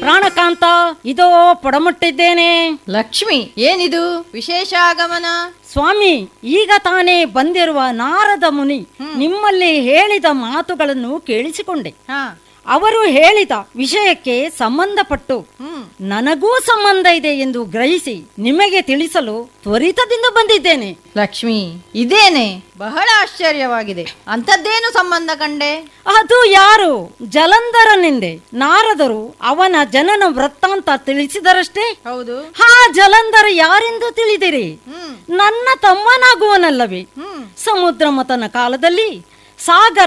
ಪ್ರಾಣಕಾಂತ ಇದೋ ಪೊಡಮುಟ್ಟಿದ್ದೇನೆ ಲಕ್ಷ್ಮಿ ಏನಿದು ವಿಶೇಷ ಆಗಮನ ಸ್ವಾಮಿ ಈಗ ತಾನೇ ಬಂದಿರುವ ನಾರದ ಮುನಿ ನಿಮ್ಮಲ್ಲಿ ಹೇಳಿದ ಮಾತುಗಳನ್ನು ಕೇಳಿಸಿಕೊಂಡೆ ಹಾ ಅವರು ಹೇಳಿದ ವಿಷಯಕ್ಕೆ ಸಂಬಂಧಪಟ್ಟು ಹ್ಮ್ ನನಗೂ ಸಂಬಂಧ ಇದೆ ಎಂದು ಗ್ರಹಿಸಿ ನಿಮಗೆ ತಿಳಿಸಲು ತ್ವರಿತದಿಂದ ಬಂದಿದ್ದೇನೆ ಲಕ್ಷ್ಮಿ ಇದೇನೆ ಬಹಳ ಆಶ್ಚರ್ಯವಾಗಿದೆ ಅಂಥದ್ದೇನು ಸಂಬಂಧ ಕಂಡೆ ಅದು ಯಾರು ಜಲಂಧರನೆಂದೆ ನಾರದರು ಅವನ ಜನನ ವೃತ್ತಾಂತ ತಿಳಿಸಿದರಷ್ಟೇ ಹೌದು ಹಾ ಜಲಂಧರ ಯಾರೆಂದು ತಿಳಿದಿರಿ ಹ್ಮ್ ನನ್ನ ತಮ್ಮನಾಗುವನಲ್ಲವೇ ಹ್ಮ್ ಸಮುದ್ರ ಮತನ ಕಾಲದಲ್ಲಿ ಸಾಗರ